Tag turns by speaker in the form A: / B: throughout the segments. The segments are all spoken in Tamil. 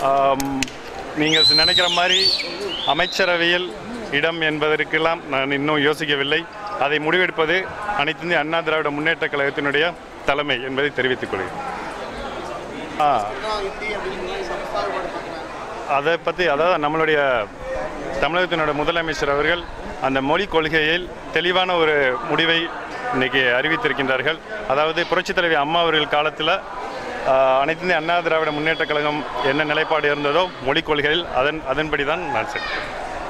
A: ஆம், நீங்கள் நினைக்கிற மாதிரி அமைச்சரவையில் இடம் என்பதற்கெல்லாம் நான் இன்னும் யோசிக்கவில்லை அதை முடிவெடுப்பது அனைத்து இந்திய அண்ணா திராவிட முன்னேற்ற கழகத்தினுடைய தலைமை என்பதை தெரிவித்துக் கொள்கிறேன் ஆ அதை பற்றி அதாவது நம்மளுடைய தமிழகத்தினோட முதலமைச்சர் அவர்கள் அந்த மொழி கொள்கையில் தெளிவான ஒரு முடிவை இன்னைக்கு அறிவித்திருக்கின்றார்கள் அதாவது புரட்சித் தலைவி அம்மா அவர்கள் காலத்தில் அனைத்து இந்திய அண்ணா திராவிட முன்னேற்ற கழகம் என்ன நிலைப்பாடு இருந்ததோ மொழி கொள்கையில் அதன் அதன்படி தான் நான் சென்றேன்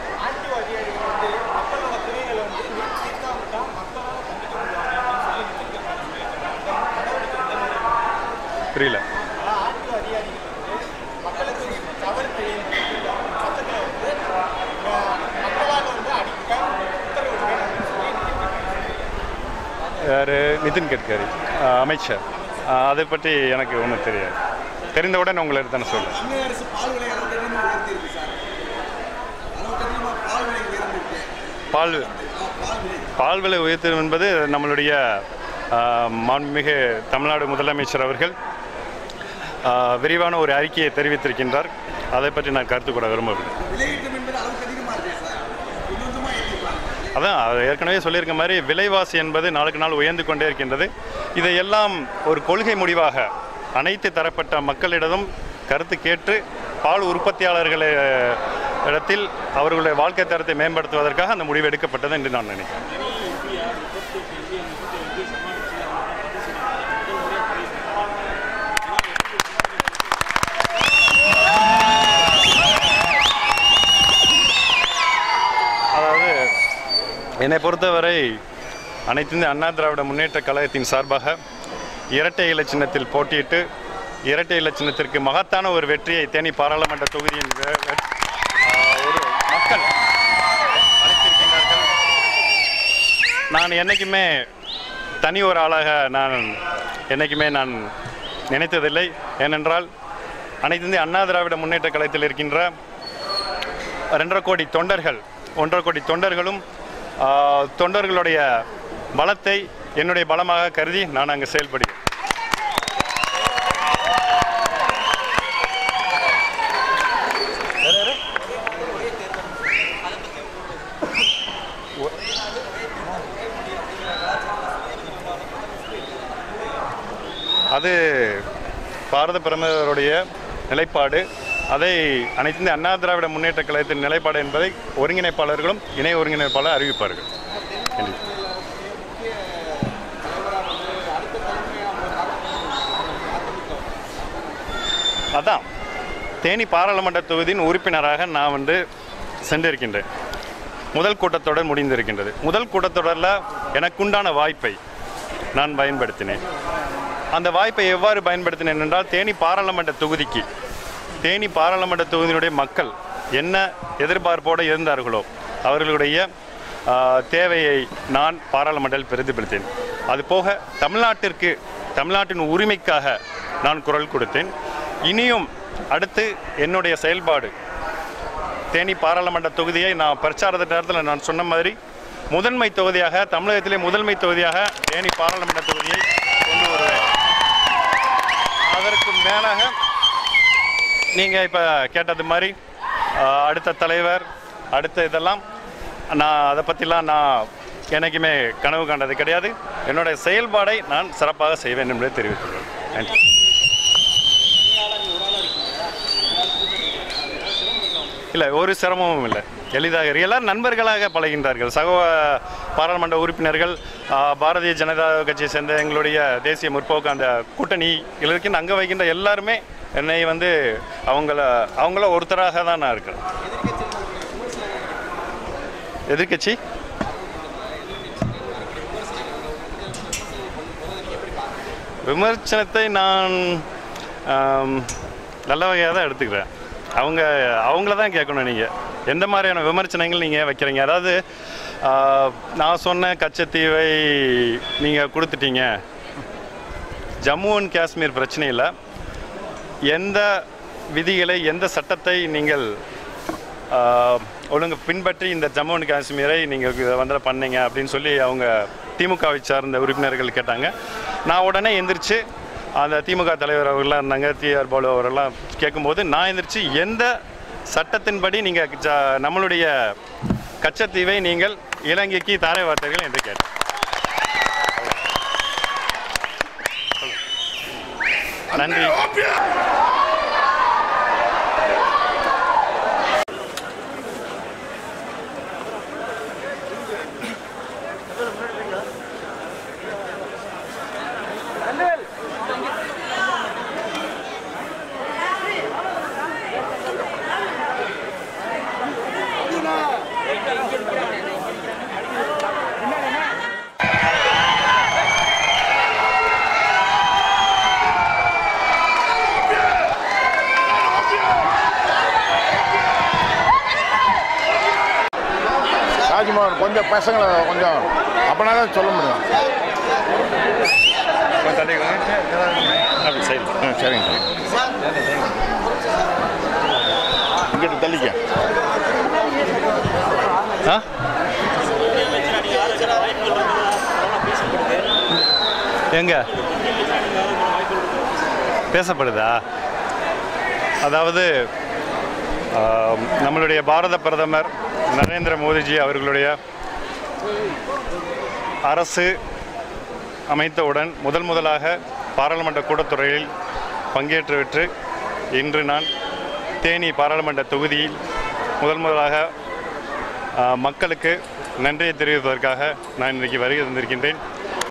A: புரியல யார் நிதின் கட்கரி ஆஹ் அமைச்சர் ஆஹ் அதை பற்றி எனக்கு ஒன்றும் தெரியாது தெரிந்தவுடன் உங்களுக்கு தானே சொல்லுங்கள்
B: தமிழக அரசு பால் விலை அளவுக்கு அதிகமாக உயர்த்தியிருக்கு சார் அளவுக்கு அதிகமாக பால் விலை உயர்ந்திருக்கு
A: பால்
B: ஆ, பால் விலை
A: பால் விலை உயர்த்தல் என்பது நம்மளுடைய ஆஹ், மாண்புமிகு தமிழ்நாடு முதலமைச்சர் அவர்கள் ஆஹ், விரிவான ஒரு அறிக்கையை தெரிவித்திருக்கின்றார் அதை பற்றி நான் கருத்து கூட விரும்பவில்லை
B: விலையேற்றம் என்பது அளவுக்கு அதிகமாக இருக்கு சார் கொஞ்சம் கொஞ்சமாக ஏற்றிருக்காங்க
A: அதான் அது ஏற்கனவே சொல்லியிருக்க மாதிரி விலைவாசி என்பது நாளுக்கு நாள் உயர்ந்து கொண்டே இருக்கின்றது இதையெல்லாம் ஒரு கொள்கை முடிவாக அனைத்து தரப்பட்ட மக்களிடமும் கருத்து கேட்டு பால் உற்பத்தியாளர்களை இடத்தில் அவர்களுடைய வாழ்க்கை தரத்தை மேம்படுத்துவதற்காக அந்த முடிவு எடுக்கப்பட்டது என்று நான் நினைக்கிறேன் அதாவது என்னை பொறுத்தவரை அனைத்து இந்திய அண்ணா திராவிட முன்னேற்ற கழகத்தின் சார்பாக இரட்டை இலை சின்னத்தில் போட்டியிட்டு இரட்டை இலை சின்னத்திற்கு மகத்தான ஒரு வெற்றியை தேனி பாராளுமன்ற தொகுதியின் வெ- வெ- ஆஹ் ஒரு மக்கள் அளித்திருக்கின்றார்கள் நான் என்றைக்குமே தனி ஒரு ஆளாக நான் என்றைக்குமே நான் நினைத்ததில்லை ஏனென்றால் அனைத்து இந்திய அண்ணா திராவிட முன்னேற்ற கழகத்தில் இருக்கின்ற ரெண்டரை கோடி தொண்டர்கள் ஒன்றரை கோடி தொண்டர்களும் ஆ, தொண்டர்களுடைய பலத்தை என்னுடைய பலமாக கருதி நான் அங்கே செயல்படுகிறேன் அது பாரத பிரதமருடைய நிலைப்பாடு அதை அனைத்து இந்திய அண்ணா திராவிட முன்னேற்ற கழகத்தின் நிலைப்பாடு என்பதை ஒருங்கிணைப்பாளர்களும் இணை ஒருங்கிணைப்பாளர் அறிவிப்பார்கள் நன்றி அதான் தேனி பாராளுமன்ற தொகுதியின் உறுப்பினராக நான் வந்து சென்றிருக்கின்றேன் முதல் கூட்டத்தொடர் முடிந்திருக்கின்றது முதல் கூட்டத்தொடரில் எனக்குண்டான வாய்ப்பை நான் பயன்படுத்தினேன் அந்த வாய்ப்பை எவ்வாறு பயன்படுத்தினேன் என்றால் தேனி பாராளுமன்ற தொகுதிக்கு தேனி பாராளுமன்ற தொகுதியினுடைய மக்கள் என்ன எதிர்பார்ப்போடு இருந்தார்களோ அவர்களுடைய ஆ, தேவையை நான் பாராளுமன்றத்தில் பிரதிபலித்தேன் அதுபோக தமிழ்நாட்டிற்கு தமிழ்நாட்டின் உரிமைக்காக நான் குரல் கொடுத்தேன் இனியும் அடுத்து என்னுடைய செயல்பாடு தேனி பாராளுமன்ற தொகுதியை நான் பிரச்சார நேரத்தில் நான் சொன்ன மாதிரி முதன்மை தொகுதியாக தமிழகத்திலே முதன்மை தொகுதியாக தேனி பாராளுமன்ற தொகுதியை கொண்டு வருவேன் அதற்கு மேலாக நீங்கள் இப்போ கேட்டது மாதிரி ஆஹ், அடுத்த தலைவர் அடுத்த இதெல்லாம் நான் அதை பற்றிலாம் நான் எனக்குமே கனவு காண்டது கிடையாது என்னுடைய செயல்பாடை நான் சிறப்பாக செய்வேன் என்பதை தெரிவித்துள்ளேன் நன்றி இல்லை ஒரு சிரமமும் இல்லை எளிதாக இருக்கு. எல்லாரும் நண்பர்களாக பழகின்றார்கள் சக பாராளுமன்ற உறுப்பினர்கள் ஆ, பாரதிய ஜனதா கட்சியை சேர்ந்த எங்களுடைய தேசிய முற்போக்கு அந்த கூட்டணி இருக்கின்ற அங்கே வைக்கின்ற எல்லாருமே என்னை வந்து அவங்கள அவங்கள ஒருத்தராக தான் நான் இருக்கிறேன் எதிர்க்கட்சி விமர்சனத்தை நான் ஆம், நல்ல வகையாக தான் எடுத்துக்கிறேன் அவங்க அவங்கள தான் கேட்கணும் நீங்கள் எந்த மாதிரியான விமர்சனங்கள் நீங்கள் வைக்கிறீங்க அதாவது ஆ, நான் சொன்ன கச்சத்தீவை நீங்கள் கொடுத்துட்டீங்க ஜம்மு அண்ட் காஷ்மீர் பிரச்சனையில் எந்த விதிகளை எந்த சட்டத்தை நீங்கள் ஆ, ஒழுங்கு பின்பற்றி இந்த ஜம்மு அண்ட் காஷ்மீரை நீங்கள் இதை வந்து பண்ணீங்க அப்படின்னு சொல்லி அவங்க திமுகவை சார்ந்த உறுப்பினர்கள் கேட்டாங்க நான் உடனே எந்திரிச்சு அந்த திமுக தலைவர் அவர்கள்லாம் இருந்தாங்க டிஆர் பாலு அவரெல்லாம் கேட்கும்போது நான் எந்திரிச்சு எந்த சட்டத்தின்படி நீங்கள் நம்மளுடைய கச்சத்தீவை நீங்கள் இலங்கைக்கு தாரை வார்த்தைகள் என்று கேட்டேன் நன்றி
C: ராஜ்மோகன் கொஞ்சம் பசங்களை கொஞ்சம் அப்பனா தான் சொல்ல முடியும்
A: அப்படி சரி
C: ம் சரிங்க இங்கிட்டு தள்ளிக்க
A: ஆ எங்க பேசப்படுதா அதாவது ஆம், நம்மளுடைய பாரத பிரதமர் நரேந்திர மோடிஜி அவர்களுடைய அரசு அமைத்தவுடன் முதல் முதலாக பாராளுமன்ற கூட்டத்துறையில் பங்கேற்றுவிட்டு இன்று நான் தேனி பாராளுமன்ற தொகுதியில் முதல் முதலாக ஆ, மக்களுக்கு நன்றியை தெரிவிப்பதற்காக நான் இன்றைக்கு வருகை தந்திருக்கின்றேன்